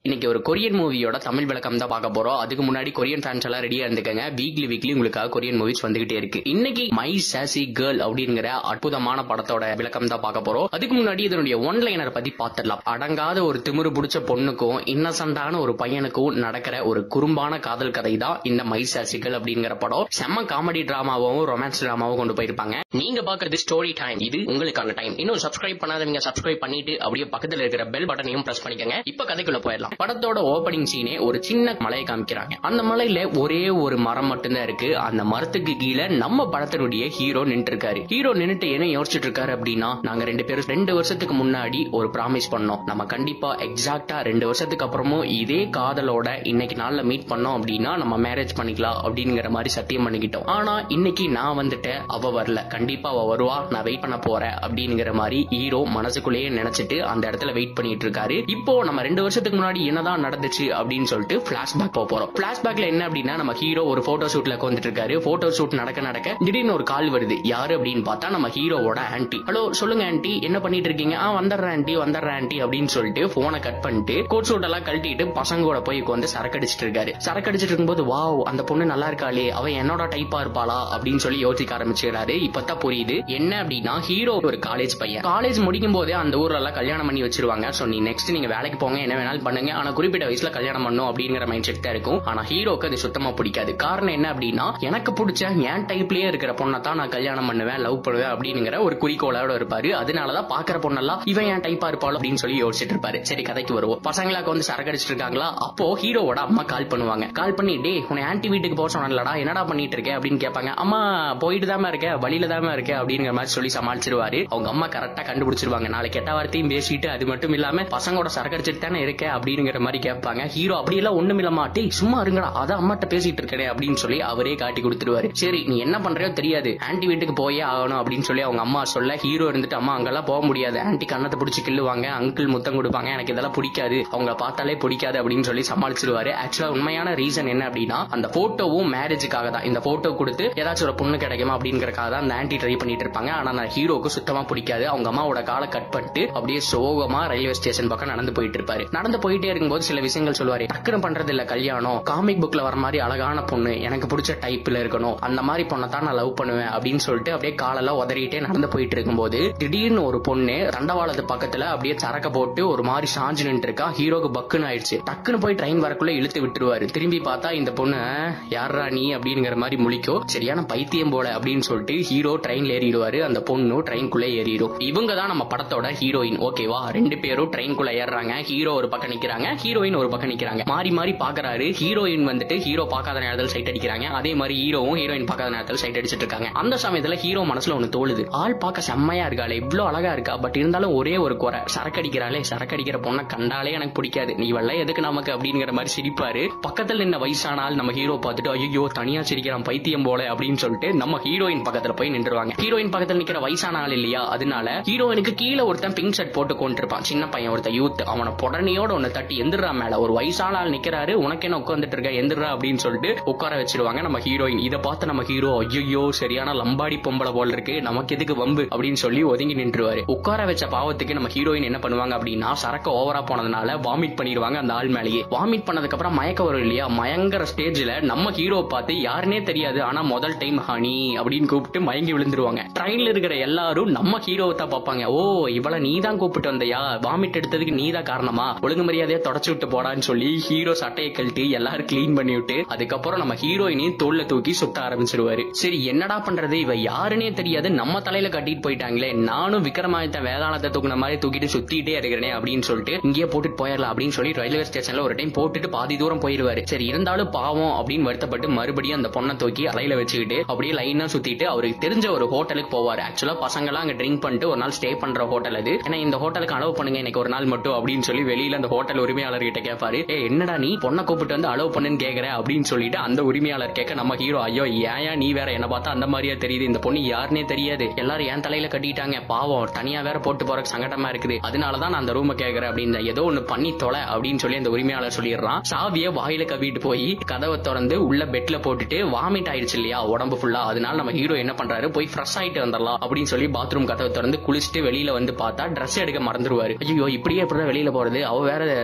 இன்னைக்கு ஒரு கொரியன் மூவியோட தமிழ் விளக்கம் தான் பார்க்க போறோம் அதுக்கு முன்னாடி கொரியன் ஃபேன்ஸ் எல்லாம் ரெடியா இருந்துக்கங்க வீக்லி வீக்லி உங்களுக்காக கொரியன் மூவிஸ் வந்துகிட்டே இருக்கு இன்னைக்கு மை சாசி கேர்ள் அப்படிங்கிற அற்புதமான படத்தோட விளக்கம் தான் பார்க்க போறோம் அதுக்கு முன்னாடி இதனுடைய ஒன் லைனர் பத்தி பார்த்துடலாம் அடங்காத ஒரு திமிரு பிடிச்ச பொண்ணுக்கும் இன்னசென்டான ஒரு பையனுக்கும் நடக்கிற ஒரு குறும்பான காதல் கதை தான் இந்த மை சாசி கேர்ள் அப்படிங்கிற படம் செம்ம காமெடி டிராமாவும் ரொமான்ஸ் டிராமாவும் கொண்டு போயிருப்பாங்க நீங்க பாக்குறது ஸ்டோரி டைம் இது உங்களுக்கான டைம் இன்னும் சப்ஸ்கிரைப் பண்ணாதவங்க சப்ஸ்கிரைப் பண்ணிட்டு அப்படியே பக்கத்துல இருக்கிற பெல் பட்டனையும் பிரஸ் பண்ணிக்கங்க இப்ப கதைக்குள்ள போயிடலாம் படத்தோட ஓபனிங் சீனே ஒரு சின்ன மலையை காமிக்கிறாங்க அந்த மலையில ஒரே ஒரு மரம் மட்டும்தான் இருக்கு அந்த மரத்துக்கு கீழே நம்ம படத்தினுடைய ஹீரோ நின்று இருக்காரு ஹீரோ நின்னுட்டு என்ன யோசிச்சுட்டு இருக்காரு அப்படின்னா நாங்க ரெண்டு பேரும் ரெண்டு வருஷத்துக்கு முன்னாடி ஒரு ப்ராமிஸ் பண்ணோம் நம்ம கண்டிப்பா எக்ஸாக்டா ரெண்டு வருஷத்துக்கு அப்புறமும் இதே காதலோட இன்னைக்கு நாள்ல மீட் பண்ணோம் அப்படின்னா நம்ம மேரேஜ் பண்ணிக்கலாம் அப்படிங்கிற மாதிரி சத்தியம் பண்ணிக்கிட்டோம் ஆனா இன்னைக்கு நான் வந்துட்டேன் அவ வரல கண்டிப்பா அவ வருவா நான் வெயிட் பண்ண போறேன் அப்படிங்கிற மாதிரி ஹீரோ மனசுக்குள்ளேயே நினைச்சிட்டு அந்த இடத்துல வெயிட் பண்ணிட்டு இருக்காரு இப்போ நம்ம ரெண்டு வருஷத்துக்கு முன்னாடி என்னதான் நடந்துச்சு அப்படின்னு சொல்லிட்டு பிளாஷ்பேக் போக போறோம் பிளாஷ்பேக்ல என்ன அப்படின்னா நம்ம ஹீரோ ஒரு போட்டோ ஷூட்ல உட்காந்துட்டு இருக்காரு போட்டோ ஷூட் நடக்க நடக்க திடீர்னு ஒரு கால் வருது யாரு அப்படின்னு பார்த்தா நம்ம ஹீரோவோட ஆன்டி ஹலோ சொல்லுங்க ஆன்டி என்ன பண்ணிட்டு இருக்கீங்க ஆ வந்துடுறேன் ஆன்டி வந்துடுறேன் ஆன்டி அப்படின்னு சொல்லிட்டு போனை கட் பண்ணிட்டு கோட் சூட் எல்லாம் கழட்டிட்டு பசங்களோட போய் உட்காந்து சரக்கு அடிச்சிட்டு இருக்காரு சரக்கு அடிச்சிட்டு இருக்கும்போது வாவ் அந்த பொண்ணு நல்லா இருக்காளே அவ என்னோட டைப்பா இருப்பாளா அப்படின்னு சொல்லி யோசிக்க ஆரம்பிச்சுக்கிறாரு இப்பதான் புரியுது என்ன அப்படின்னா ஹீரோ ஒரு காலேஜ் பையன் காலேஜ் முடிக்கும் போதே அந்த ஊர்ல எல்லாம் கல்யாணம் பண்ணி வச்சிருவாங்க சோ நீ நெக்ஸ்ட் நீங்க வேலைக்கு போங்க என்ன வேணாலும் பண்ணுங்க ஆனா குறிப்பிட்ட வயசுல கல்யாணம் பண்ணும் அப்படிங்கிற மைண்ட் செட் தான் இருக்கும் ஆனா ஹீரோக்கு அது சுத்தமா பிடிக்காது காரணம் என்ன அப்படின்னா எனக்கு பிடிச்ச என் டைப்லயே இருக்கிற பொண்ணை தான் நான் கல்யாணம் பண்ணுவேன் லவ் பண்ணுவேன் அப்படிங்கிற ஒரு குறிக்கோளோட இருப்பாரு அதனாலதான் பாக்குற பொண்ணெல்லாம் இவன் என் டைப்பா இருப்பாள் அப்படின்னு சொல்லி யோசிச்சுட்டு இருப்பாரு சரி கதைக்கு வருவோம் பசங்களுக்கு வந்து சரக்கு அடிச்சிட்டு இருக்காங்களா அப்போ ஹீரோவோட அம்மா கால் பண்ணுவாங்க கால் பண்ணி டே உன்னை ஆன்டி வீட்டுக்கு போக சொன்னலடா என்னடா பண்ணிட்டு இருக்க அப்படின்னு கேட்பாங்க அம்மா போயிட்டு தாம இருக்க வழியில தாம இருக்க அப்படிங்கிற மாதிரி சொல்லி சமாளிச்சிருவாரு அவங்க அம்மா கரெக்டா கண்டுபிடிச்சிருவாங்க நாளை கெட்ட வார்த்தையும் பேசிட்டு அது மட்டும் இல்லாம பசங்களோட சரக்கு அடிச்சிட்டு தானே இருக்க அப்படிங்கிற மாதிரி கேட்பாங்க ஹீரோ அப்படியெல்லாம் ஒண்ணும் இல்ல மாட்டி சும்மா இருங்கடா அதான் அம்மாட்ட பேசிட்டு இருக்கே அப்படின்னு சொல்லி அவரே காட்டி கொடுத்துருவாரு சரி நீ என்ன பண்றியோ தெரியாது ஆன்டி வீட்டுக்கு போயே ஆகணும் அப்படின்னு சொல்லி அவங்க அம்மா சொல்ல ஹீரோ இருந்துட்டு அம்மா அங்கெல்லாம் போக முடியாது ஆன்டி கண்ணத்தை பிடிச்சி கிள்ளுவாங்க அங்கிள் முத்தம் கொடுப்பாங்க எனக்கு இதெல்லாம் பிடிக்காது அவங்க பார்த்தாலே பிடிக்காது அப்படின்னு சொல்லி சமாளிச்சிருவாரு ஆக்சுவலா உண்மையான ரீசன் என்ன அப்படின்னா அந்த போட்டோவும் மேரேஜுக்காக தான் இந்த போட்டோ கொடுத்து ஏதாச்சும் ஒரு பொண்ணு கிடைக்குமா அப்படிங்கறக்காக தான் அந்த ஆன்டி ட்ரை பண்ணிட்டு இருப்பாங்க ஆனா அந்த ஹீரோக்கு சுத்தமா பிடிக்காது அவங்க அம்மாவோட காலை கட் பண்ணிட்டு அப்படியே சோகமா ரயில்வே ஸ்டேஷன் பக்கம் நடந்து போயிட்டு இருப்பாரு நடந்து போயிட்டே இருக்கும்போது சில விஷயங்கள் சொல்லுவாரு டக்குனு பண்றது இல்ல கல்யாணம் காமிக் புக்ல வர மாதிரி அழகான பொண்ணு எனக்கு பிடிச்ச டைப்ல இருக்கணும் அந்த மாதிரி பொண்ணை தான் நான் லவ் பண்ணுவேன் அப்படின்னு சொல்லிட்டு அப்படியே காலெல்லாம் உதறிட்டே நடந்து போயிட்டு இருக்கும்போது திடீர்னு ஒரு பொண்ணு தண்டவாளத்து பக்கத்துல அப்படியே சரக்க போட்டு ஒரு மாதிரி சாஞ்சு நின்று இருக்கா ஹீரோக்கு பக்குன்னு ஆயிடுச்சு டக்குன்னு போய் ட்ரெயின் வரக்குள்ள இழுத்து விட்டுருவாரு திரும்பி பார்த்தா இந்த பொண்ணு "ஆ, யார்ரா நீ அப்படிங்கிற மாதிரி முழிக்கோ சரியான பைத்தியம் போல அப்படின்னு சொல்லிட்டு ஹீரோ ட்ரெயின்ல ஏறிடுவாரு அந்த பொண்ணு ட்ரெயின்குள்ள ஏறிடும் இவங்க தான் நம்ம படத்தோட ஹீரோயின் ஓகேவா ரெண்டு பேரும் ட்ரெயின்குள்ள ஏறுறாங்க ஹீரோ ஒரு பக்கம் நிக்கிறாங்க ஹீரோயின் ஒரு பக்கம் நிக்கிறாங்க மாறி மாறி பாக்குறாரு ஹீரோயின் வந்துட்டு ஹீரோ பார்க்காத நேரத்தில் சைட் அடிக்கிறாங்க அதே மாதிரி ஹீரோவும் ஹீரோயின் பார்க்காத நேரத்தில் சைட் அடிச்சிட்டு இருக்காங்க அந்த சமயத்துல ஹீரோ மனசுல ஒண்ணு தோழுது ஆள் பார்க்க செம்மையா இருக்காளே இவ்வளவு அழகா இருக்கா பட் இருந்தாலும் ஒரே ஒரு குறை சரக்கு அடிக்கிறாளே சரக்கு அடிக்கிற பொண்ணை கண்டாலே எனக்கு பிடிக்காது நீ வெள்ள எதுக்கு நமக்கு அப்படிங்கிற மாதிரி சிரிப்பாரு பக்கத்துல நின்ன வயசான ஆள் நம்ம ஹீரோ பார்த்துட்டு ஐயோ தனியா சிரிக்கிறான் பைத்தியம் போல அப்படின்னு சொல்லிட்டு நம்ம ஹீரோயின் பக்கத்துல போய் நின்றுவாங்க ஹீரோயின் பக்கத்துல நிக்கிற வயசான ஆள் இல்லையா அதனால ஹீரோயினுக்கு கீழே ஒருத்தன் பிங்க் ஷர்ட் போட்டு கொண்டிருப்பான் சின்ன பையன் ஒருத்தன் யூத் அவனை புடனையோட ஒன்னு தட்டி எந்திரா மேல ஒரு வயசான ஆள் நிக்கிறாரு உனக்கு என்ன உட்காந்துட்டு இருக்க எந்திரா அப்படின்னு சொல்லிட்டு உட்கார வச்சிருவாங்க நம்ம ஹீரோயின் இதை பார்த்து நம்ம ஹீரோ ஐயோ சரியான லம்பாடி பொம்பளை போல இருக்கு நமக்கு எதுக்கு வம்பு அப்படின்னு சொல்லி ஒதுங்கி நின்றுவாரு உட்கார வச்ச பாவத்துக்கு நம்ம ஹீரோயின் என்ன பண்ணுவாங்க அப்படின்னா சரக்கு ஓவரா போனதுனால வாமிட் பண்ணிடுவாங்க அந்த ஆள் மேலேயே வாமிட் பண்ணதுக்கு அப்புறம் மயக்க வரும் இல்லையா மயங்கர ஸ்டேஜ்ல நம்ம ஹீரோ பார்த்து யாருனே தெரியாது ஆனா முதல் டைம் ஹனி அப்படின்னு கூப்பிட்டு மயங்கி விழுந்துருவாங்க ட்ரெயின்ல இருக்கிற எல்லாரும் நம்ம ஹீரோவை தான் பார்ப்பாங்க ஓ இவள நீ தான் கூப்பிட்டு வந்தையா வாமிட் எடுத்ததுக்கு நீ தான் காரணமா ஒழுங்கு மரியாதையா தொடச்சு விட்டு போடான்னு சொல்லி ஹீரோ சட்டையை கழட்டி எல்லாரும் கிளீன் பண்ணி விட்டு அதுக்கப்புறம் நம்ம ஹீரோயினையும் தோல்ல தூக்கி சுத்த ஆரம்பிச்சிருவாரு சரி என்னடா பண்றது இவ யாருன்னே தெரியாது நம்ம தலையில கட்டிட்டு போயிட்டாங்களே நானும் விக்ரமாதித்த வேதாளத்தை தூக்குன மாதிரி தூக்கிட்டு சுத்திட்டே இருக்கிறேனே அப்படின்னு சொல்லிட்டு இங்கேயே போட்டுட்டு போயிடலாம் அப்படின்னு சொல்லி ரயில்வே ஸ்டேஷன்ல ஒரு டைம் போட்டுட்டு பாதி தூரம் போயிருவாரு சரி இருந்தாலும் பாவம் அப்படின்னு வருத்தப்பட்டு மறுபடியும் அந்த பொண்ணை தூக்கி அலையில வச்சுக்கிட்டு அப்படியே லைனா சுத்திட்டு அவருக்கு தெரிஞ்ச ஒரு ஹோட்டலுக்கு போவாரு ஆக்சுவலா பசங்களாம் அங்க ட்ரிங்க் பண்ணிட்டு ஒரு நாள் ஸ்டே பண்ற ஹோட்டல் அது ஏன்னா இந்த ஹோட்டலுக்கு அலோவ் பண்ணுங்க எனக்கு ஒரு நாள் மட்டும் அப்படின்னு சொல்லி வெளியில அந்த ஹோட்டல் உரிமையாளர் கிட்ட கேட்பாரு ஏ என்னடா நீ பொண்ணை கூப்பிட்டு வந்து அலோவ் பண்ணுன்னு கேக்குற அப்படின்னு சொல்லிட்டு அந்த உரிமையாளர் கேட்க நம்ம ஹீரோ ஐயோ ஏன் நீ வேற என்ன பார்த்தா அந்த மாதிரியா தெரியுது இந்த பொண்ணு யாருன்னே தெரியாது எல்லாரும் என் தலையில கட்டிட்டாங்க பாவம் தனியா வேற போட்டு போறதுக்கு சங்கடமா இருக்குது அதனாலதான் நான் அந்த ரூமை கேக்குறேன் அப்படின்னு ஏதோ ஒண்ணு பண்ணி தொலை அப்படின்னு சொல்லி அந்த உரிமையாளர் சொல்லிடுறான் சாவிய வாயில கவிட்டு போய் கதவை திறந்து உள்ள பெட்ல போட்டுட்டு வாமிட் ஆயிடுச்சு இல்லையா உடம்பு ஃபுல்லா அதனால நம்ம ஹீரோ என்ன பண்றாரு போய் ஃப்ரெஷ் ஆயிட்டு வந்துடலாம் அப்படின்னு சொல்லி பாத்ரூம் கதவை திறந்து குளிச்சுட்டு வெளியில வந்து பார்த்தா ட்ரெஸ் எடுக்க மறந்துருவாரு ஐயோ இப்படியே எப்படி வெளியில போறது அவ வேற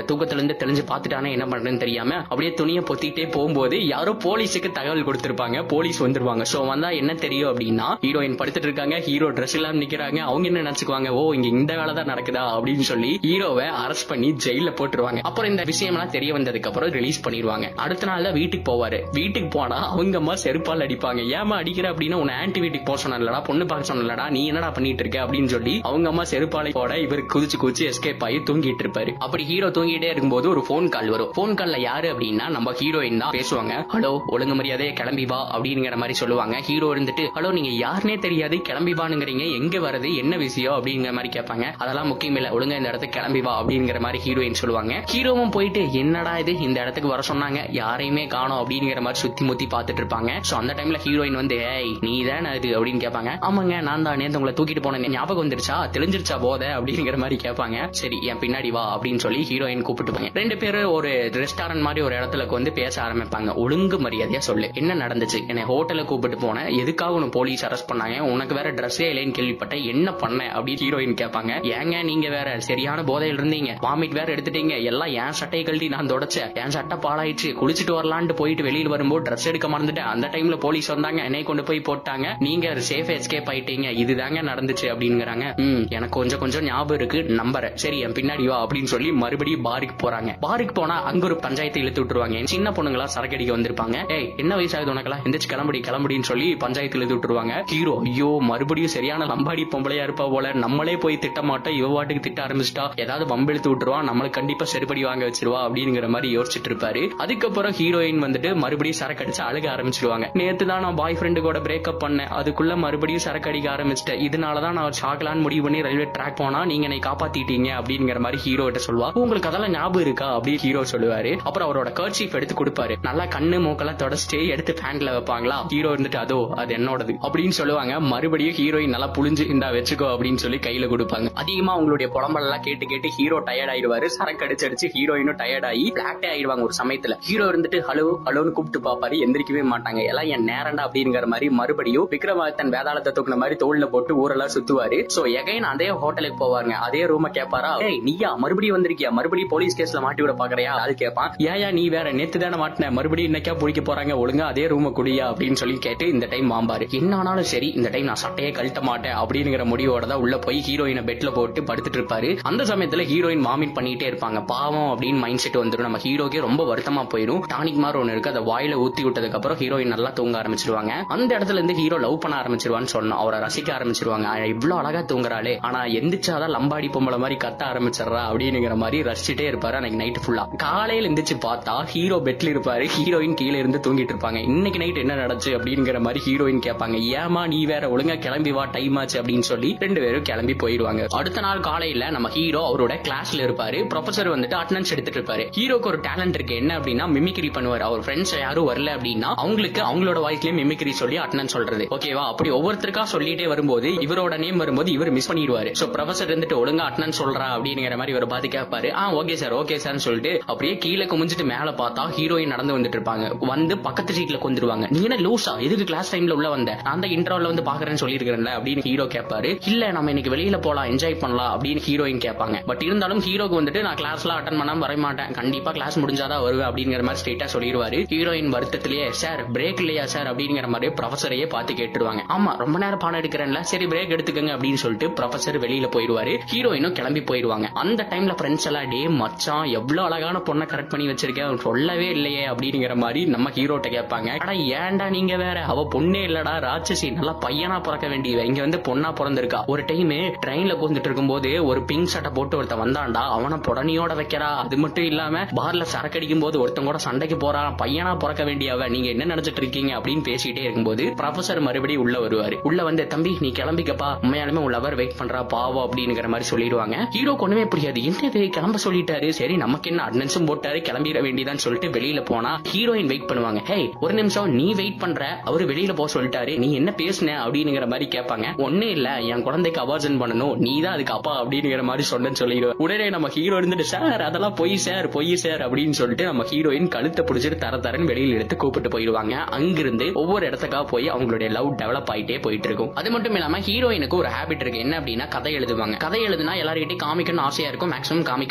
தூக்கத்துல இருந்து தெளிஞ்சு பார்த்துட்டானே என்ன பண்றேன்னு தெரியாம அப்படியே துணியை பொத்திட்டே போகும்போது யாரோ போலீஸுக்கு தகவல் கொடுத்திருப்பாங்க போலீஸ் வந்துருவாங்க சோ வந்தா என்ன தெரியும் அப்படின்னா ஹீரோயின் படுத்துட்டு இருக்காங்க ஹீரோ ட்ரெஸ் இல்லாம நிக்கிறாங்க அவங்க என்ன நினைச்சுக்குவாங்க ஓ இங்க இந்த வேலை தான் நடக்குதா அப்படின்னு சொல்லி ஹீரோவை அரெஸ்ட் பண்ணி ஜெயில போட்டுருவாங்க அப்புறம் இந்த விஷயம் எல்லாம் தெரிய வந்ததுக்கு அப்புறம் ரிலீஸ் பண்ணிடுவாங்க அடுத்த நாள் தான் வீட்டுக்கு போவாரு வீட்டுக்கு போனா அவங்க அம்மா செருப்பால் அடிப்பாங்க ஏமா அடிக்கிற அப்படின்னா உன்னை ஆன்டி வீட்டுக்கு போக சொன்னலடா பொண்ணு பார்க்க சொன்னலடா நீ என்னடா பண்ணிட்டு இருக்க அப்படின்னு சொல்லி அவங்க அம்மா செருப்பாலை போட இவர் குதிச்சு குதிச்சு எஸ்கேப் ஆகி தூங்கிட்டு இருப்பாரு அப்படி ஹீரோ தூங்கிட்டே இருக்கும்போது ஒரு ஃபோன் கால் வரும் ஃபோன் கால்ல யாரு அப்படின்னா நம்ம ஹீரோயின் தான் பேசுவாங்க ஹலோ ஒழுங்கு மரியாதையா கிளம்பி வா அப்படிங்கிற மாதிரி சொல்லுவாங்க ஹீரோ இருந்துட்டு ஹலோ நீங்க யாருனே தெரியாது கிளம்பி வானுங்கிறீங்க எங்க வருது என்ன விஷயம் அப்படிங்கிற மாதிரி கேட்பாங்க அதெல்லாம் முக்கியம் இல்ல ஒழுங்கா இந்த இடத்துக்கு கிளம்பி வா அப்படிங்கிற மாதிரி ஹீரோயின் சொல்லுவாங்க ஹீரோவும் போயிட்டு என்னடா இது இந்த இடத்துக்கு வர சொன்னாங்க யாரையுமே காணோம் அப்படிங்கிற மாதிரி சுத்தி முத்தி பார்த்துட்டு இருப்பாங்க சோ அந்த டைம்ல ஹீரோயின் வந்து ஏய் நீ தானே அது அப்படின்னு கேட்பாங்க ஆமாங்க நான் தான் நேத்து உங்களை தூக்கிட்டு போனேன் ஞாபகம் வந்துருச்சா தெளிஞ்சிருச்சா போத அப்படிங்கிற மாதிரி கேட்பாங்க சரி என் பின்னாடி வா அப்படின்னு சொல்லி ஹீரோயின் கூப்பிட்டு போங்க ரெண்டு பேரும் ஒரு ரெஸ்டாரண்ட் மாதிரி ஒரு இடத்துல வந்து பேச ஆரம்பிப்பாங்க ஒழுங்கு மரியாதையா சொல்லு என்ன நடந்துச்சு என்னை ஹோட்டல்ல கூப்பிட்டு போனேன் எதுக்காக உனக்கு போலீஸ் அரெஸ்ட் பண்ணாங்க உனக்கு வேற ட்ரெஸ்ஸே இல்லைன்னு கேள்விப்பட்டேன் என்ன பண்ண அப்படின்னு ஹீரோயின் கேட்பாங்க ஏங்க நீங்க வேற சரியான போதையில் இருந்தீங்க வாமிட் வேற எடுத்துட்டீங்க எல்லாம் என் சட்டையை கழட்டி நான் தொடச்சேன் என் சட்டை பாலாயிடுச்சு குளிச்சுட்டு வரலான்ட்டு போயிட்டு வெளியில வரும்போது ட்ரெஸ் எடுக்க மறந்துட்டேன் அந்த டைம்ல போலீஸ் வந்தாங்க என்னை கொண்டு போய் போட்டாங்க நீங்க சேஃப் எஸ்கேப் ஆயிட்டீங்க இதுதாங்க நடந்துச்சு அப்படிங்கிறாங்க ம் எனக்கு கொஞ்சம் கொஞ்சம் ஞாபகம் இருக்கு நம்புறேன் சரி என் பின்னாடி வா அப்படின்னு சொல்லி மறுபடியும் பாருக்கு போறாங்க பாருக்கு போனா அங்க ஒரு பஞ்சாயத்து இழுத்து விட்டுருவாங்க சின்ன பொண்ணுங்களா சரக்கு அடிக்க வந்திருப்பாங்க ஏய் என்ன வயசாகுது உனக்கெல்லாம் எந்திரிச்சு கிளம்படி கிளம்படின்னு சொல்லி பஞ்சாயத்து இழுத்து விட்டுருவாங்க ஹீரோ ஐயோ மறுபடியும் சரியான லம்பாடி பொம்பளையா இருப்பா போல நம்மளே போய் திட்ட மாட்டோம் இவ வாட்டுக்கு திட்ட ஆரம்பிச்சிட்டா ஏதாவது வம்பெழுத்து விட்டுருவா நம்மளுக்கு கண்டிப்பா செருப்படி வாங்க வச்சிருவா அப்படிங்கிற மாதிரி யோசிச்சுட்டு இருப்பாரு அதுக்கப்புறம் ஹீரோயின் வந்துட்டு மறுபடியும் சரக்கு அடிச்சு அழுக ஆரம்பிச்சிருவாங்க நேத்து தான் நான் பாய் ஃப்ரெண்டு கூட பிரேக்கப் பண்ணேன் அதுக்குள்ள மறுபடியும் சரக்கு அடிக்க ஆரம்பிச்சிட்டேன் இதனாலதான் நான் சாக்கலான்னு முடிவு பண்ணி ரயில்வே ட்ராக் போனா நீங்க என்னை காப்பாத்திட்டீங்க அப்படிங்கிற மாதிரி ஹீரோ கிட்ட சொல்லுவா உங்களுக்கு அதெல்லாம் ஞாபகம் இருக்கா அப்படின்னு ஹீரோ சொல்லுவாரு அப்புறம் அவரோட கர்ச்சீஃப் எடுத்து கொடுப்பாரு நல்லா கண்ணு மூக்கெல்லாம் தொடச்சிட்டு எடுத்து ஃபேன்ல வைப்பாங்களா ஹீரோ இருந்துட்டு அதோ அது என்னோடது அப்படின்னு சொல்லுவாங்க மறுபடியும் ஹீரோயின் நல்லா புளிஞ்சு இந்தா வச்சுக்கோ அப்படின்னு சொல்லி கையில கொடுப்பாங்க அதிகமா அவங்களுடைய புலம்பலெல்லாம் கேட்டு கேட்டு ஹீரோ டயர்ட் ஆயிடுவாரு சரக்கு அடிச்சு அடிச்சு ஹீரோயினும் டயர்ட் ஆகி பிளாக்டே ஆயிடுவாங்க ஒரு சமயத்துல ஹீரோ இருந்துட்டு ஹலோ ஹலோன்னு கூப்பிட்டு பாப்பாரு எந்திரிக்கவே மாட்டாங்க எல்லாம் என் நேரண்டா அப்படிங்கிற மாதிரி மறுபடியும் விக்ரமாதித்தன் வேதாளத்தை தூக்குன மாதிரி தோல்ல போட்டு ஊரெல்லாம் சுத்துவாரு சோ எகைன் அதே ஹோட்டலுக்கு போவாங்க அதே ரூம கேப்பாரா ஏய் நீயா மறுபடியும் வந்திருக்கியா மறுபடியும் போலீஸ் கேஸ்ல மாட்டி விட பாக்குறியா அது கேட்பான் ஏயா நீ வேற நேத்து தானே மாட்டின மறுபடியும் இன்னைக்கா பிடிக்க போறாங்க ஒழுங்கா அதே ரூம குடியா அப்படின்னு சொல்லி கேட்டு இந்த டைம் மாம்பாரு என்ன ஆனாலும் சரி இந்த டைம் நான் சட்டையே கழட்ட மாட்டேன் அப்படிங்கிற முடிவோட தான் உள்ள போய் ஹீரோயினை பெட்ல போட்டு படுத்துட்டு இருப்பாரு அந்த சமயத்துல ஹீரோயின் வாமிட் பண்ணிட்டே இருப்பாங்க பாவம் அப்படின்னு மைண்ட் செட் வந்துடும் நம்ம ஹீரோக்கே ரொம்ப வருத்தமா போயிடும் டானிக் மாதிரி ஒண்ணு இருக்கு அதை வாயில ஊத்தி விட்டதுக்கு அப்புறம் ஹீரோயின் நல்லா தூங்க ஆரம்பிச்சிருவாங்க அந்த இடத்துல இருந்து ஹீரோ லவ் பண்ண ஆரம்பிச்சிருவான்னு சொன்னோம் அவரை ரசிக்க ஆரம்பிச்சிருவாங்க ஆனா, இவ்வளவு அழகா தூங்குறாளே ஆனா எந்திரிச்சாதான் லம்பாடி பொம்பளை மாதிரி கத்த ஆரம்பிச்சிடுறா அப்படிங்கிற மாதிரி ரசிச்சுட்டே இருப்பாரு அன்னைக்கு நைட் ஃபுல்லா காலையில எந்திரிச்சு பார்த்தா ஹீரோ பெட்ல இருப்பாரு ஹீரோயின் கீழே இருந்து தூங்கிட்டு இருப்பாங்க இன்னைக்கு நைட் என்ன நடந்துச்சு அப்படிங்கிற மாதிரி ஹீரோயின் கேட்பாங்க ஏமா நீ வேற ஒழுங்கா கிளம்பி வா டைம் ஆச்சு அப்படின்னு சொல்லி ரெண்டு பேரும் கிளம்பி போயிடுவாங்க அடுத்த நாள் காலையில நம்ம ஹீரோ அவரோட கிளாஸ்ல இருப்பாரு ப்ரொஃபசர் வந்துட்டு அட்டனன்ஸ் எடுத்துட்டு இருப்பாரு ஹீரோக்கு ஒரு டேலண்ட் இருக்கு என்ன அப்படின்னா மிமிக்ரி பண்ணுவார் அவர் ஃப்ரெண்ட்ஸ் யாரும் வரல அப்படின்னா அவங்களுக்கு அவங்களோட வாய்ஸ்லயே மிமிக்ரி சொல்லி அட்டனன்ஸ் சொல்றது ஓகேவா அப்படி ஒவ்வொருத்தருக்கா சொல்லிட்டே வரும்போது இவரோட நேம் வரும்போது இவர் மிஸ் பண்ணிடுவாரு சோ ப்ரொஃபசர் இருந்துட்டு ஒழுங்கா அட்டனன்ஸ் சொல்றா அப்படிங்கிற மாதிரி இவர் பார்த்து கேட்பாரு ஆ ஓகே சார் ஓகே சார்னு சொல்லிட்டு அப்படியே கீழே குமிஞ்சிட்டு மேல பார்த்தா ஹீரோயின் நடந்து வந்துட்டு இருப்பாங்க வந்து பக்கத்து சீட்ல கொண்டுருவாங்க நீ என்ன லூசா எதுக்கு கிளாஸ் டைம்ல உள்ள வந்த நான் தான் இன்டர்வல்ல வந்து பாக்குறேன்னு சொல்லியிருக்கிறேன்ல அப்படின்னு ஹீரோ கேட்பாரு இல்ல நம்ம இன்னைக்கு வெளியில போலாம் என்ஜாய் பண்ணலாம் அப்படின்னு ஹீரோயின் கேட்பாங்க பட் இருந்தாலும் ஹீரோக்கு வந்துட்டு நான் கிளாஸ்ல அட்டன் பண்ணாம வர மாட்டேன் கண்டிப்பா கிளாஸ் முடிஞ்சாதான் வருவேன் அப்படிங்கிற மாதிரி ஸ்ட்ரெயிட்டா சொல்லிடுவாரு ஹீரோயின் வருத்தத்திலேயே சார் பிரேக் இல்லையா சார் அப்படிங்கிற மாதிரி ப்ரொஃபஸரையே பார்த்து கேட்டுருவாங்க ஆமா ரொம்ப நேரம் பாடம் எடுக்கிறேன்ல சரி பிரேக் எடுத்துக்கங்க அப்படின்னு சொல்லிட்டு ப்ரொஃபசர் வெளியில போயிடுவாரு ஹீரோயினும் கிளம்பி போயிடுவாங்க அந்த டைம்ல ஃப்ரெண்ட்ஸ் எல்லாம் டே மச்சான் எவ்வளவு அழகான பொண்ணை கரெக்ட் பண்ணி வச்சிருக்கேன் அவன் சொல்லவே இல்லையே அப்படிங்கிற மாதிரி நம்ம ஹீரோட்ட கேட்பாங்க அடா ஏன்டா நீங்க வேற அவ பொண்ணே இல்லடா ராட்சசி நல்லா பையனா பிறக்க வேண்டியவ இங்க வந்து பொண்ணா பிறந்திருக்கா ஒரு டைம் ட்ரெயின்ல கூந்துட்டு இருக்கும்போது ஒரு பிங்க் சட்டை போட்டு ஒருத்தன் வந்தான்டா அவனை புடனியோட வைக்கிறா அது மட்டும் இல்லாம பார்ல சரக்கு அடிக்கும் போது ஒருத்தன் கூட சண்டைக்கு போறான் பையனா பிறக்க வேண்டியவ நீங்க என்ன நினைச்சிட்டு இருக்கீங்க அப்படின்னு பேசிட்டே இருக்கும்போது ப்ரொஃபசர் மறுபடியும் உள்ள வருவாரு உள்ள வந்து தம்பி நீ கிளம்பிக்கப்பா உண்மையாலுமே உன் லவர் வெயிட் பண்றா பாவம் அப்படிங்கிற மாதிரி சொல்லிடுவாங்க ஹீரோக்கு ஒண்ணுமே புரியாது என்னது கிளம்ப சொல்லிட்டாரு சரி நமக்கு என்ன அட்னன்ஸும் போட்டாரு கிளம்பிட வேண்டியதான்னு சொல்லிட்டு வெளியில போனா ஹீரோயின் வெயிட் பண்ணுவாங்க ஹே ஒரு நிமிஷம் நீ வெயிட் பண்ற அவரு வெளியில போக சொல்லிட்டாரு நீ என்ன பேசுன அப்படிங்கிற மாதிரி கேட்பாங்க ஒண்ணே இல்ல என் குழந்தைக்கு அபார்ஜன் பண்ணணும் நீ தான் அதுக்கு அப்பா அப்படிங்கிற மாதிரி சொன்னேன்னு சொல்லிடுவேன் உடனே நம்ம ஹீரோ இருந்துட்டு சார் அதெல்லாம் பொய் சார் பொய் சார் அப்படின்னு சொல்லிட்டு நம்ம ஹீரோயின் கழுத்தை பிடிச்சிட்டு தர தரன்னு வெளியில எடுத்து கூப்பிட்டு போயிடுவாங்க அங்கிருந்து ஒவ்வொரு இடத்துக்கா போய் அவங்களுடைய லவ் டெவலப் ஆயிட்டே போயிட்டு இருக்கும் அது மட்டும் இல்லாம ஹீரோயினுக்கு ஒரு ஹேபிட் இருக்கு என்ன அப்படின்னா கதை எழுதுவாங்க கதை எழுதுனா எல்லார்கிட்டயும் காமிக்கணும்னு ஆசையா இருக்கும் மேக்ஸிமம் காமிக்கவே மாட்டாங்க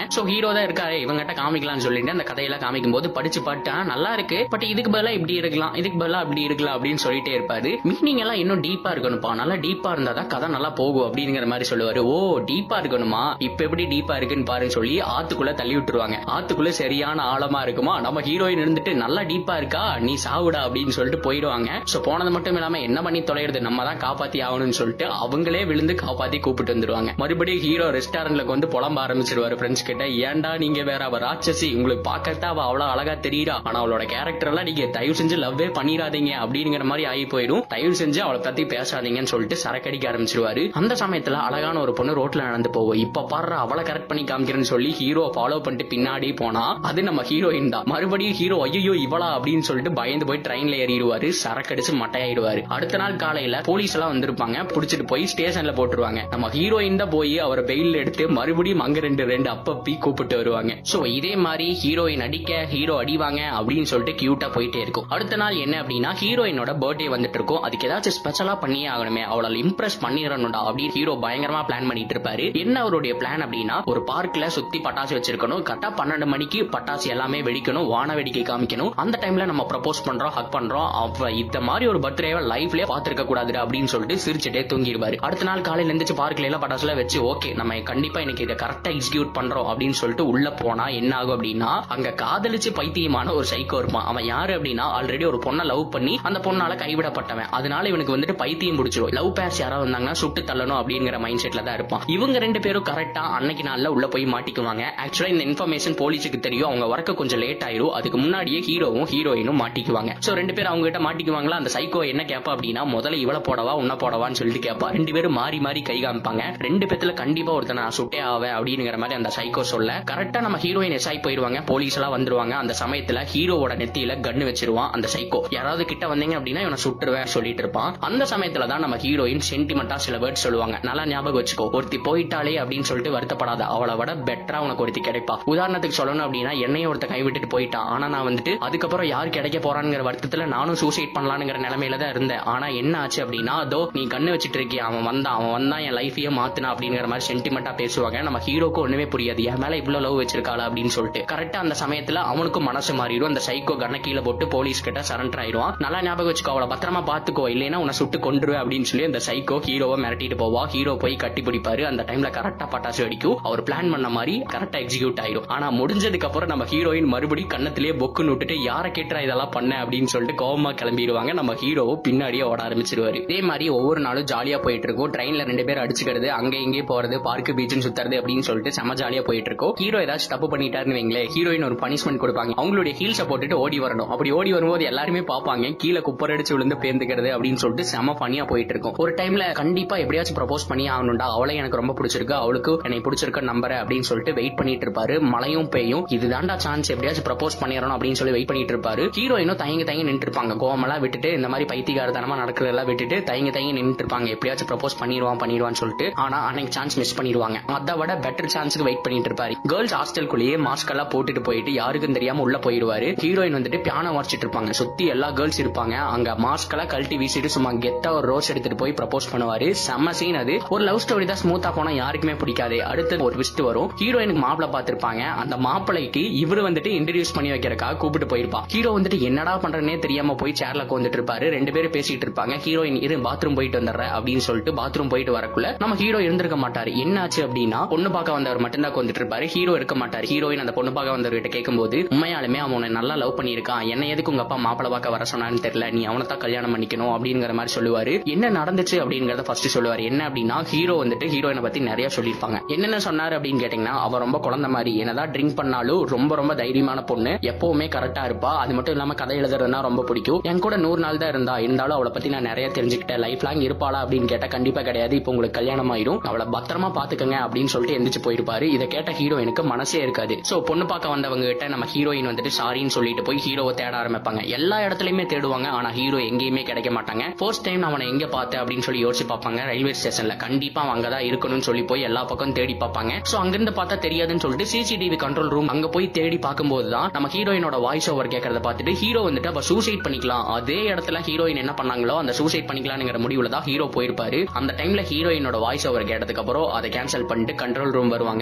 சோ ஹீரோ தான் இருக்காரு இவங்ககிட்ட காமிக்கலாம்னு சொல்லிட்டு அந்த கதையெல்லாம் காமிக்கும் போது படிச்சு பாட்டா நல்லா இருக்கு பட் இதுக்கு பதிலா இப்படி இருக்கலாம் இதுக்கு பதிலா இப்படி இருக்கலாம் அப்படின்னு சொல்லிட்டே இருப்பாரு மீனிங் எல்லாம் இன்னும் டீப்பா இருக்கணும்ப்பா நல்லா டீப்பா இருந்தா தான் கதை நல்லா போகும் அப்படிங்கிற மாதிரி சொல்லுவாரு ஓ டீப்பா இருக்கணுமா இப்ப எப்படி டீப்பா இருக்குன்னு பாருன்னு சொல்லி ஆத்துக்குள்ள தள்ளி விட்டுருவாங்க ஆத்துக்குள்ள சரியான ஆழமா இருக்குமா நம்ம ஹீரோயின் இருந்துட்டு நல்லா டீப்பா இருக்கா நீ சாவுடா அப்படின்னு சொல்லிட்டு போயிடுவாங்க சோ போனது மட்டும் இல்லாம என்ன பண்ணி தொலைறது நம்ம தான் காப்பாத்தி ஆகணும்னு சொல்லிட்டு அவங்களே விழுந்து காப்பாத்தி கூப்பிட்டு வந்துருவாங்க மறுபடியும் ஹீரோ ரெஸ்டாரண்ட்ல வந்து புலம்ப ஆரம்பிச்சிருவாரு ஃப்ரெண்ட்ஸ் கிட்ட ஏன்டா நீங்க வேற அவ ராட்சசி உங்களுக்கு பார்க்கறத அவ அவ்வளவு அழகா தெரியுறா ஆனா அவளோட கேரக்டர் எல்லாம் நீங்க தயவு செஞ்சு லவ்வே பண்ணிடாதீங்க அப்படிங்கிற மாதிரி ஆகி போயிடும் தயவு செஞ்சு அவளை பத்தி பேசாதீங்கன்னு சொல்லிட்டு சரக்கடிக்க ஆரம்பிச்சிருவாரு அந்த சமயத்துல அழகான ஒரு பொண்ணு ரோட்ல நடந்து போவோம் இப்ப பாரு அவளை கரெக்ட் பண்ணி காமிக்கிறேன்னு சொல்லி ஹீரோ ஃபாலோ பண்ணிட்டு பின்னாடி போனா அது நம்ம ஹீரோயின் தான் மறுபடியும் ஹீரோ ஐயோ இவளா அப்படின்னு சொல்லிட்டு பயந்து போய் ட்ரெயின்ல ஏறிடுவாரு சரக்கடிச்சு மட்டையாயிடுவாரு அடுத்த நாள் காலையில போலீஸ் எல்லாம் வந்திருப்பாங்க புடிச்சிட்டு போய் ஸ்டேஷன்ல போட்டுருவாங்க நம்ம ஹீரோயின் தான் போய் அவர் பெயில் எடுத்து மறுபடியும் அங்க ரெண்டு ரெண்டு அப்பப்பி கூப்பிட்டு வருவாங்க சோ இதே மாதிரி ஹீரோயின் அடிக்க ஹீரோ அடிவாங்க அப்படின்னு சொல்லிட்டு கியூட்டா போயிட்டே இருக்கும் அடுத்த நாள் என்ன அப்படின்னா ஹீரோயினோட பர்த்டே வந்துட்டு இருக்கும் அதுக்கு ஏதாச்சும் ஸ்பெஷலா பண்ணியே ஆகணுமே அவளை இம்ப்ரெஸ் பண்ணிடணும்டா அப்படின்னு ஹீரோ பயங்கரமா பிளான் பண்ணிட்டு இருப்பாரு என்ன அவருடைய பிளான் அப்படின்னா ஒரு பார்க்ல சுத்தி பட்டாசு வச்சிருக்கணும் கரெக்டா பன்னெண்டு மணிக்கு பட்டாசு எல்லாமே வெடிக்கணும் வான வேடிக்கை காமிக்கணும் அந்த டைம்ல நம்ம ப்ரப்போஸ் பண்றோம் ஹக் பண்றோம் அவ இந்த மாதிரி ஒரு பர்த்டேவை லைஃப்லயே பாத்துருக்க கூடாது அப்படின்னு சொல்லிட்டு சிரிச்சுட்டே தூங்கிடுவாரு அடுத்த நாள் காலையில எந்திரிச்சு பார்க்ல எல்லாம் பட்டாசுல வச்சு ஓகே நம்ம கண்டிப்பா இன்னைக்கு இதை கரெக்டா எக்ஸிக்யூட் பண்றோம் அப்படின்னு சொல்லிட்டு உள்ள போனா என்ன ஆகும் அப்படின்னா அங்க காதலிச்சு பைத்தியமான ஒரு சைக்கோ இருப்பான் அவன் யாரு அப்படின்னா ஆல்ரெடி ஒரு பொண்ணை லவ் பண்ணி அந்த பொண்ணால கைவிடப்பட்டவன் அதனால இவனுக்கு வந்துட்டு பைத்தியம் பிடிச்சிரும் லவ் பேர்ஸ் யாராவது வந்தாங்கன்னா சுட்டு தள்ளணும் அப்படிங்கிற மைண்ட் செட்ல தான் இருப்பான் இவங்க ரெண்டு பேரும் கரெக்டா அன்னைக்கு நாள்ல உள்ள போய் மாட்டிக்குவாங்க ஆக்சுவலா இந்த இன்ஃபர்மேஷன் போலீஸுக்கு தெரியும் அவங்க வரக்க கொஞ்சம் லேட் ஆயிரும் அதுக்கு முன்னாடியே ஹீரோவும் ஹீரோயினும் மாட்டிக்குவாங்க சோ ரெண்டு பேரும் அவங்க கிட்ட மாட்டிக்குவாங்களா அந்த சைக்கோ என்ன கேப்பா அப்படின்னா முதல்ல இவள போடவா உன்ன போடவான்னு சொல்லிட்டு கேப்பா ரெண்டு பேரும் மாறி மாறி கை காமிப்பாங்க ரெண்டு பேத்துல கண்டிப்பா ஒருத்தன் நான் சுட்டே ஆவேன் அப்படிங்கிற மாதிரி அந்த சைக்கோ சொல்ல கரெக்டா நம்ம ஹீரோயின் எஸ் ஆகி போயிருவாங்க போலீஸ் எல்லாம் வந்துருவாங்க அந்த சமயத்துல ஹீரோவோட நெத்தியில கன்னு வச்சிருவான் அந்த சைக்கோ யாராவது கிட்ட வந்தீங்க அப்படின்னா இவனை சுட்டுருவேன் சொல்லிட்டு இருப்பான் அந்த சமயத்துல தான் நம்ம ஹீரோயின் சென்டிமெண்டா சில வேர்ட் சொல்லுவாங்க நல்லா ஞாபகம் வச்சுக்கோ ஒருத்தி போயிட்டாலே அப்படின்னு சொல்லிட்டு வருத்தப்படாத அவளை விட பெட்டரா உனக்கு ஒருத்தி கிடைப்பா உதாரணத்துக்கு சொல்லணும் அப்படின்னா என்னையும் ஒருத்த கைவிட்டுட்டு போயிட்டான் ஆனா நான் வந்துட்டு அதுக்கப்புறம் யார் கிடைக்க போறாங்கிற வருத்தத்துல நானும் சூசைட் பண்ணலாங்கிற நிலைமையில தான் இருந்தேன் ஆனா என்ன ஆச்சு அப்படின்னா அதோ நீ கண்ணு வச்சிட்டு இருக்கிய அவன் வந்தான் அவன் வந்தா என் லைஃபையே மாத்தினா அப்படிங்கிற மாதிரி சென்டிமெண்டா பேசுவாங்க நம்ம ஹீரோக்கு ஒண்ணுமே புரியாது என் மேல இவ்வளவு லவ் வச்சிருக்காளா அப்படின்னு சொல்லிட்டு கரெக்டா அந்த சமயத்துல அவனுக்கும் மனசு மாறிடும் அந்த சைக்கோ கண்ண கீழே போட்டு போலீஸ் கிட்ட சரண்டர் ஆயிடுவான் நல்லா ஞாபகம் வச்சுக்கோ அவளை பத்திரமா பாத்துக்கோ இல்லைன்னா உன்னை சுட்டு கொண்டுருவேன் அப்படின்னு சொல்லி அந்த சைக்கோ ஹீரோவை மிரட்டிட்டு போவா ஹீரோ போய் கட்டி பிடிப்பாரு அந்த டைம்ல கரெக்டா பட்டாசு வெடிக்கும் அவர் பிளான் பண்ண மாதிரி கரெக்டா எக்ஸிக்யூட் ஆயிடும் ஆனா முடிஞ்சதுக்கு அப்புறம் நம்ம ஹீரோயின் மறுபடியும் கண்ணத்திலேயே பொக்குன்னு விட்டுட்டு யாரை கேட்டுறா இதெல்லாம் பண்ண அப்படின்னு சொல்லிட்டு கோவமா கிளம்பிடுவாங்க நம்ம ஹீரோவும் பின்னாடியே ஓட ஆரம்பிச்சிருவாரு இதே மாதிரி ஒவ்வொரு நாளும் ஜாலியா போயிட்டு இருக்கும் ட்ரெயின்ல ரெண்டு பேர் அடிச்சுக்கிறது அங்க இங்கே போறது பார்க்கு பீச்சுன்னு சுத்துறது அப்படின்னு சொல்லிட்டு செம ஜாலியா போயிட்டு இருக்கும் ஹீரோ ஏதாச்சும் தப்பு பண்ணிட்டாருன்னு வைங்களேன் ஹீரோயின் ஒரு பனிஷ்மெண்ட் கொடுப்பாங்க அவங்களுடைய ஹீல்ஸை போட்டுட்டு ஓடி வரணும் அப்படி ஓடி வரும்போது எல்லாருமே பார்ப்பாங்க கீழே குப்பரடிச்சு விழுந்து பேந்துக்கிறது அப்படின்னு சொல்லிட்டு செம பனியா போயிட்டு இருக்கும் ஒரு டைம்ல கண்டிப்பா எப்படியாச்சும் ப்ரப்போஸ் பண்ணி ஆகணும்டா அவளை எனக்கு ரொம்ப பிடிச்சிருக்கு அவளுக்கு என்னை பிடிச்சிருக்க நம்பர் அப்படின்னு சொல்லிட்டு வெயிட் பண்ணிட்டு இருப்பாரு மழையும் பெய்யும் இதுதான்டா சான்ஸ் எப்படியாச்சும் ப்ரப்போஸ் பண்ணிடணும் அப்படின்னு சொல்லி வெயிட் பண்ணிட்டு இருப்பாரு ஹீரோயினும் தயங்கி தயங்கி நின்று இருப்பாங்க கோவமெல்லாம் விட்டுட்டு இந்த மாதிரி பைத்தியகாரத்தனமா நடக்கிறதெல்லாம் விட்டுட்டு தயங்கி தயங்கி நின்று இருப்பாங்க எப்படியாச்சும் ப்ரப்போஸ் பண்ணிடுவான் பண்ணிடுவான்னு சொல்லிட்டு ஆனா அன்னைக்கு சான்ஸ் மிஸ் பண்ணிடுவாங்க அதை விட பெட்டர் சான்ஸ்க்கு வெயிட் பண்ணிட்டு இருப்பாரு கேர்ள்ஸ் ஹாஸ்டலுக்குள்ளேயே மாஸ்க் எல்லாம் போட்டுட்டு போயிட்டு யாருக்கும் தெரியாம உள்ள போயிடுவாரு ஹீரோயின் வந்துட்டு பியானோ வாசிச்சிட்டு இருப்பாங்க சுத்தி எல்லா கேர்ள்ஸ் இருப்பாங்க அங்க மாஸ்க் எல்லாம் கழட்டி வீசிட்டு சும்மா கெத்தா ஒரு ரோஸ் எடுத்துட்டு போய் ப்ரப்போஸ் பண்ணுவாரு செம்ம சீன் அது ஒரு லவ் ஸ்டோரி தான் ஸ்மூத்தா போனா யாருக்குமே பிடிக்காது அடுத்து ஒரு ட்விஸ்ட் வரும் ஹீரோயினுக்கு மாப்பிள பார்த்திருப்பாங்க அந்த மாப்பிளைக்கு இவரு வந்துட்டு இன்ட்ரடியூஸ் பண்ணி வைக்கிறக்காக கூப்பிட்டு போயிருப்பா ஹீரோ வந்துட்டு என்னடா பண்றேனே தெரியாம போய் சேர்ல உட்காந்துட்டு இருப்பாரு ரெண்டு பேரும் பேசிட்டு இருப்பாங்க ஹீரோயின் இரு பாத்ரூம் போயிட்டு வந்துடுறேன் அப்படின்னு சொல்லிட்டு பாத்ரூம் போயிட்டு வரக்குள்ள நம்ம ஹீரோ இருந்திருக்க மாட்டாரு என்னாச்சு அப்படின்னா பொண்ணு பார்க்க வந்தவர் மட்டும்தான் உட்காந்துட்டு இருப்பாரு ஹீரோ இருக்க மாட்டாரு ஹீரோயின் அந்த பொண்ணு பார்க்க வந்தவர்கிட்ட கேட்கும்போது உண்மையாலுமே அவனை நல்லா லவ் பண்ணியிருக்கான் என்ன எதுக்கு உங்க அப்பா மாப்பிள பார்க்க வர சொன்னான்னு தெரியல நீ அவனை தான் கல்யாணம் பண்ணிக்கணும் அப்படிங்கிற மாதிரி சொல்லுவாரு என்ன நடந்துச்சு அப்படிங்கறத ஃபர்ஸ்ட் சொல்லுவாரு என்ன அப்படின்னா ஹீரோ வந்துட்டு ஹீரோயினை பத்தி நிறைய சொல்லியிருப்பாங்க என்னென்ன சொன்னாரு அப்படின்னு கேட்டீங்கன்னா அவ ரொம்ப குழந்தை மாதிரி என்னதான் ட்ரிங்க் பண்ணாலும் ரொம்ப ரொம்ப தைரியமான பொண்ணு எப்பவுமே கரெக்டா இருப்பா அது மட்டும் இல்லாம கதை எழுதுறதுனா ரொம்ப பிடிக்கும் என் கூட நூறு நாள் தான் இருந்தா இருந்தாலும் அவளை பத்தி நான் நிறைய தெரிஞ்சுக்கிட்டேன் லைஃப் லாங் இருப்பாளா அப்படின்னு கேட்டா கண்டிப்பா கிடையாது இப்போ உங்களுக்கு கல்யாணம் ஆயிரும் அவளை பத்திரமா பாத்துக்கங்க அப்படின்னு சொல்லிட்டு எந்திரிச்சு போயிருப்பாரு இதை கேட்ட ஹீரோயினுக்கு மனசே இருக்காது சோ பொண்ணு பார்க்க வந்தவங்க கிட்ட நம்ம ஹீரோயின் வந்துட்டு சாரின்னு சொல்லிட்டு போய் ஹீரோவை தேட ஆரம்பிப்பாங்க எல்லா இடத்துலயுமே தேடுவாங்க ஆனா ஹீரோ எங்கேயுமே கிடைக்க மாட்டாங்க ஃபர்ஸ்ட் டைம் அவனை எங்க பார்த்தேன் அப்படின்னு சொல்லி யோசிச்சு பார்ப்பாங்க ரயில்வே ஸ்டேஷன்ல கண்டிப்பா அவன் அங்கதான் இருக்கணும்னு சொல்லி போய் எல்லா பக்கம் தேடி பார்ப்பாங்க சோ அங்கிருந்து பார்த்தா தெரியாதுன்னு சொல்லிட்டு சிசிடிவி கண்ட்ரோல் ரூம் அங்க போய் தேடி பார்க்கும்போது தான் நம்ம ஹீரோயினோட வாய்ஸ் ஓவர் கேட்கறத பார்த்துட்டு ஹீரோ வந்துட்டு அப்ப சூசைட் பண்ணிக்கலாம் அதே இடத்துல ஹீரோயின் என்ன பண்ணாங்களோ அந்த சூசைட் பண்ணிக்கலாம்ங்கிற முடிவுல தான் ஹீரோ போயிருப்பாரு அந்த டைம்ல ஹீரோயினோட வாய்ஸ் ஓவர் கேட்டதுக்கு அப்புறம் அதை கேன்சல் பண்ணிட்டு கண்ட்ரோல் ரூம் வருவாங்க ரெண்டு பேரும்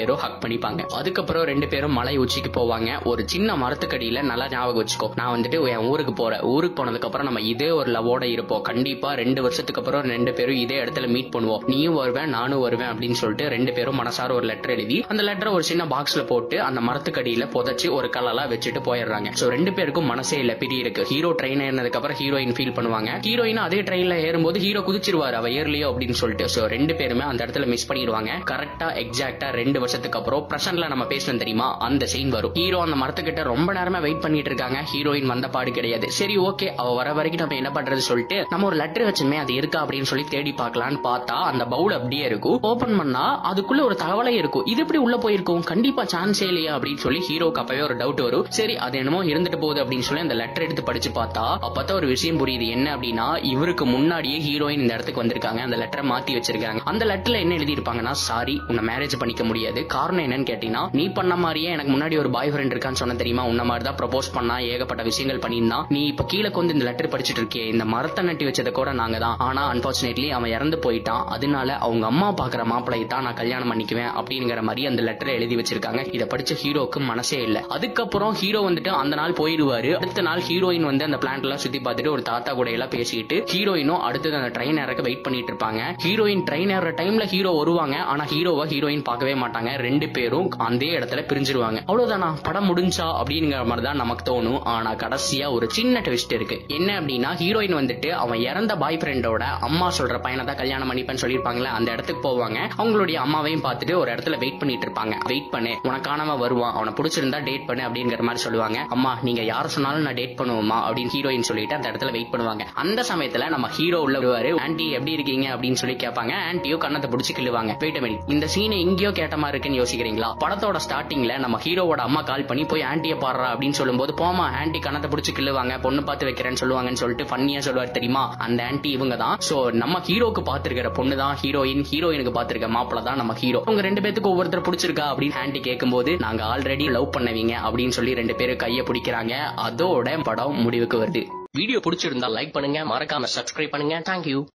பேரும் ஹக் பண்ணிப்பாங்க அதுக்கப்புறம் ரெண்டு பேரும் மலை உச்சிக்கு போவாங்க ஒரு சின்ன மரத்துக்கடியில நல்லா ஞாபகம் வச்சுக்கோ நான் வந்துட்டு என் ஊருக்கு போறேன் ஊருக்கு போனதுக்கு அப்புறம் நம்ம இதே ஒரு லவோட இருப்போம் கண்டிப்பா ரெண்டு வருஷத்துக்கு அப்புறம் ரெண்டு பேரும் இதே இடத்துல மீட் பண்ணுவோம் நீயும் வருவேன் நானும் வருவேன் அப்படின்னு சொல்லிட்டு ரெண்டு பேரும் மனசார ஒரு லெட்டர் எழுதி அந்த லெட்டரை ஒரு சின்ன பாக்ஸ்ல போட்டு அந்த மரத்துக்கடியில புதைச்சு ஒரு கலலா வச்சுட்டு போயிடுறாங்க சோ ரெண்டு பேருக்கும் மனசே இல்ல பிரி இருக்கு ஹீரோ ட்ரெயின் ஏறினதுக்கு அப்புறம் ஹீரோயின் ஃபீல் பண்ணுவாங்க ஹீரோயின் அதே ட்ரெயின்ல ஏறும்போது ஹீரோ குதிச்சிருவாரு அவ ஏர்லியோ அப்படின்னு சொல்லிட்டு சோ ரெண்டு பேருமே அந்த இடத்துல மிஸ் பண்ணிடுவாங்க கரெக்டா எக்ஸாக்டா ரெண்டு வருஷத்துக்கு அப்புறம் பிரசன்ட்ல நம்ம பேசணும் தெரியுமா அந்த சீன் வரும் ஹீரோ அந்த மரத்துக்கிட்ட ரொம்ப நேரமா வெயிட் பண்ணிட்டு இருக்காங்க ஹீரோயின் வந்த பாடு கிடையாது சரி ஓகே அவ வர வரைக்கும் நம்ம என்ன பண்றது சொல்லிட்டு நம்ம ஒரு லெட்டர் வச்சுமே அது இருக்கா அப்படின்னு சொல்லி தேடி பார்க்கலாம்னு பார்த்தா அந்த பவுல் அப்படியே இருக்கும் ஓபன் பண்ணா அதுக்குள்ள ஒரு தகவலே இருக்கும் இது எப்படி உள்ள போயிருக்கும் கண்டிப்பா சான்ஸே இல்லையா அப்படின்னு சொல்லி ஹீரோக்கு அப்பவே ஒரு டவுட் வரும் சரி அது என்னமோ இருந்துட்டு போகுது அப்படின்னு சொல்லி அந்த லெட்டர் எடுத்து படிச்சு பார்த்தா அப்பதான் ஒரு விஷயம் புரியுது என்ன அப்படின்னா இவருக்கு முன்னாடியே ஹீரோயின் இந்த இடத்துக்கு வந்திருக்காங்க அந்த லெட்டரை மாத்தி வச்சிருக்காங்க அந்த லெட்டர்ல என்ன எழுதி இருப்பாங்கன்னா சாரி உன்னை மேரேஜ் பண்ணிக்க முடியாது காரணம் என்னன்னு கேட்டீங்கன்னா நீ பண்ண மாதிரியே எனக்கு முன்னாடி ஒரு பாய் ஃப்ரெண்ட் இருக்கான்னு சொன்ன தெரியுமா உன்ன மாதிரி தான் ப்ரப்போஸ் பண்ணா ஏகப்பட்ட விஷயங்கள் பண்ணியிருந்தான் நீ இப்ப கீழே கொண்டு இந்த லெட்டர் படிச்சுட்டு இருக்கியே இந்த மரத்தை நட்டி வச்சதை கூட நாங்க தான் ஆனா அன்பார்ச்சுனேட்லி அவன் இறந்து போயிட்டான் அதனால அவங்க அம்மா பாக்குற மாப்பிளையை தான் நான் கல்யாணம் பண்ணிக்குவேன் அப்படிங்கிற மாதிரி அந்த லெட்டரை எழுதி வச்சிருக்காங்க இதை படிச்ச ஹீரோக்கு மனசே இல்ல அதுக்கப்புறம் ஹீரோ வந்துட்டு அந்த நாள் போயிடுவாரு அடுத்த நாள் ஹீரோயின் வந்து அந்த பிளான்ட் எல்லாம் சுத்தி பார்த்துட்டு ஒரு தாத்தா கூட எல்லாம் பேசிட்டு ஹீரோயினும் அடுத்தது அந்த ட்ரெயின் ஏறக்க வெயிட் பண்ணிட்டு இருப்பாங்க ஹீரோயின் ட்ரெயின் ஏற டைம்ல ஹீரோ வருவாங்க ஆனா ஹீரோவை ஹீரோயின் பார்க்கவே மாட்டாங்க ரெண்டு பேரும் அதே இடத்துல பிரிஞ்சிருவாங்க அவ்வளவுதானா படம் முடிஞ்சா அப்படிங்கிற மாதிரி தான் நமக்கு தோணும் ஆனா கடைசியா ஒரு சின்ன ட்விஸ்ட் இருக்கு என்ன அப்படின்னா ஹீரோயின் வந்துட்டு அவன் இறந்த பாய் ஃப்ரெண்டோட அம்மா சொல்ற பையனை தான் கல்யாணம் பண்ணிப்பேன்னு சொல்லியிருப்பாங்களே அந்த இடத்துக்கு போவாங்க அவங்களுடைய அம்மாவையும் பார்த்துட்டு ஒரு இடத்துல வெயிட் பண்ணிட்டு இருப்பாங்க வெயிட் பண்ணு உனக்கானவன் வருவான் அவனை பிடிச்சிருந்தா டேட் பண்ணு அப்படிங்கிற மாதிரி சொல்லுவாங்க அம்மா நீங்க யார சொன்னாலும் நான் டேட் பண்ணுவோமா அப்படின்னு ஹீரோயின் சொல்லிட்டு அந்த இடத்துல வெயிட் பண்ணுவாங்க அந்த சமயத்துல நம்ம ஹீரோ உள்ள வருவாரு ஆன்டி எப்படி இருக்கீங்க அப்படின்னு சொல்லி கேட்பாங்க ஆன்டியோ கண்ணத்தை பிடிச்சி கிள்ளுவாங்க வெயிட் மினிட் இந்த சீனை எங்கேயோ கேட்ட மாதிரி இருக்குன்னு யோசிக்கிறீங்களா படத்தோட ஸ்டார்டிங்ல நம்ம ஹீரோவோட அம்மா கால் பண்ணி போய் ஆன்டியை பாடுறா அப்படின்னு சொல்லும்போது போமா ஆன்டி கண்ணத்தை பிடிச்சி கிள்ளுவாங்க பொண்ணு பார்த்து வைக்கிறேன்னு சொல்லுவாங்கன்னு சொல்லிட்டு ஃபன்னியா சொல்லுவார் தெரியுமா அந்த ஆன்டி இவங்க தான் சோ நம்ம ஹீரோக்கு பார்த்திருக்கிற பொண்ணு தான் ஹீரோயின் ஹீரோயினுக்கு பார்த்திருக்க மாப்பிள தான் நம்ம ஹீரோ உங்க ரெண்டு பேத்துக்கு ஒவ்வொருத்தர் பிடிச்சிருக்கா அப்படின்னு ஆன்டி கேட்கும்போது நாங்க ஆல்ரெடி லவ் பண்ணவீங்க அப்படின்னு சொல்லி ரெண்டு பேரும் கையை பிடிக்கிறாங்க அதோட படம் முடிவுக்கு வருது வீடியோ பிடிச்சிருந்தா லைக் பண்ணுங்க மறக்காம சப்ஸ்கிரைப் பண்ணுங்க தேங்க்யூ